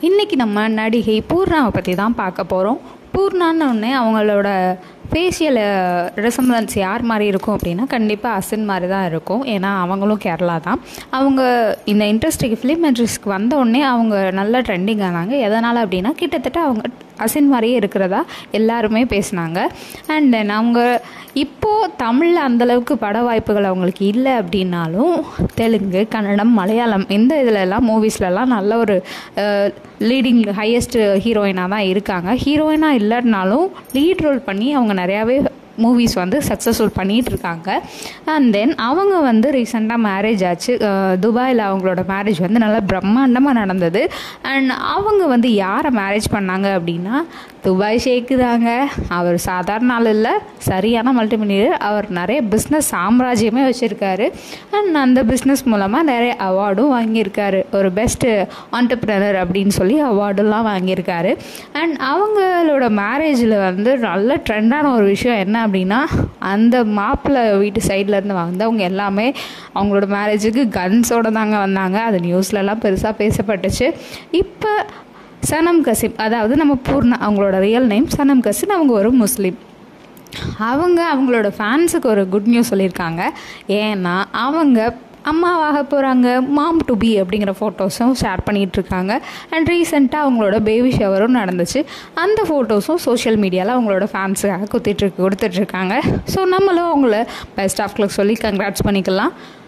இன்றைக்கி நம்ம நடிகை பூர்ணாவை பற்றி தான் பார்க்க போகிறோம் பூர்ணான்னு உடனே அவங்களோட ஃபேஷியல் ரெசம்பலன்ஸ் யார் மாதிரி இருக்கும் அப்படின்னா கண்டிப்பாக அசின் மாதிரி தான் இருக்கும் ஏன்னா அவங்களும் கேரளா தான் அவங்க இந்த இண்டஸ்ட்ரிக்கு ஃபிலிம் இண்டஸ்ட்ரிக்கு வந்த உடனே அவங்க நல்லா ட்ரெண்டிங் ஆனாங்க எதனால் அப்படின்னா கிட்டத்தட்ட அவங்க அசின் மாதிரியே இருக்கிறதா எல்லாருமே பேசினாங்க அண்ட் தென் அவங்க இப்போது தமிழில் அந்தளவுக்கு பட வாய்ப்புகள் அவங்களுக்கு இல்லை அப்படின்னாலும் தெலுங்கு கன்னடம் மலையாளம் இந்த இதிலெல்லாம் மூவிஸ்லலாம் நல்ல ஒரு லீடிங் ஹையஸ்ட் ஹீரோயினாக தான் இருக்காங்க ஹீரோயினாக இல்லைனாலும் லீட் ரோல் பண்ணி அவங்க நிறையாவே மூவிஸ் வந்து சக்ஸஸ்ஃபுல் பண்ணிகிட்டு இருக்காங்க அண்ட் தென் அவங்க வந்து ரீசெண்டாக மேரேஜ் ஆச்சு துபாயில் அவங்களோட மேரேஜ் வந்து நல்லா பிரம்மாண்டமாக நடந்தது அண்ட் அவங்க வந்து யாரை மேரேஜ் பண்ணாங்க அப்படின்னா துபாய் ஷேக்கு தாங்க அவர் சாதாரண ஆள் இல்லை சரியான மல்டிமில்லியர் அவர் நிறைய பிஸ்னஸ் சாம்ராஜ்யமே வச்சுருக்காரு அண்ட் அந்த பிஸ்னஸ் மூலமாக நிறைய அவார்டும் வாங்கியிருக்காரு ஒரு பெஸ்ட்டு ஆண்டர்பிரினர் அப்படின்னு சொல்லி அவார்டெல்லாம் வாங்கியிருக்காரு அண்ட் அவங்களோட மேரேஜில் வந்து நல்ல ட்ரெண்டான ஒரு விஷயம் என்ன அப்படின்னா அந்த மாப்பிள்ளை வீட்டு சைட்லேருந்து வந்தவங்க எல்லாமே அவங்களோட மேரேஜுக்கு கன்ஸோடு தாங்க வந்தாங்க அது நியூஸ்லலாம் பெருசாக பேசப்பட்டுச்சு இப்போ சனம் கசிம் அதாவது நம்ம பூர்ணா அவங்களோட ரியல் நேம் சனம் கசிம் அவங்க ஒரு முஸ்லீம் அவங்க அவங்களோட ஃபேன்ஸுக்கு ஒரு குட் நியூஸ் சொல்லியிருக்காங்க ஏன்னா அவங்க அம்மாவாக போகிறாங்க மாம் டு பி அப்படிங்கிற ஃபோட்டோஸும் ஷேர் பண்ணிகிட்ருக்காங்க அண்ட் ரீசெண்டாக அவங்களோட பேபி ஷவரும் நடந்துச்சு அந்த ஃபோட்டோஸும் சோஷியல் மீடியாவில் அவங்களோட ஃபேன்ஸுக்காக குத்திட்டு கொடுத்துட்ருக்காங்க ஸோ நம்மளும் அவங்கள பெஸ்ட் ஆஃப் கிளக் சொல்லி கங்க்ராட்ஸ் பண்ணிக்கலாம்